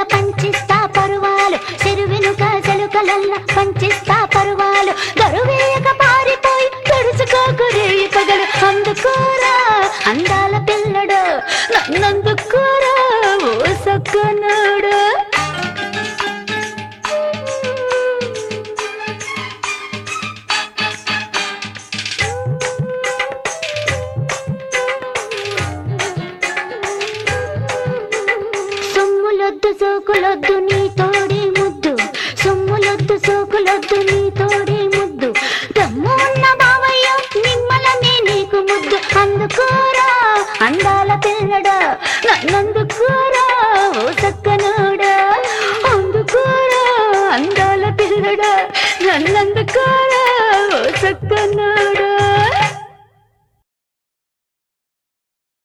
పంచిస్తా పరువాలు చెరువెనుక చెలుకలల్ల పంచిస్తా పరువాలు గరువేయక పారిపోయి తెరుచుకోకు రేయి పగలు అందుకోరా అందాల పిల్లడు నన్నందుకోరా ఓ సక్కనుడు సొమ్ములొద్దు సోకులొద్దు నీ తోడే ముద్దు సొమ్ములొద్దు సోకులొద్దు నీ తోడే ముద్దు దమ్ము ఉన్న బావయ్య నిమ్మలనే నీకు ముద్దు అందుకోరా అందాల పిల్లడా నన్నందుకోరా ఓ సక్కనోడా అందుకోరా అందాల పిల్లడా నన్నందుకోరా ఓ సక్కనోడా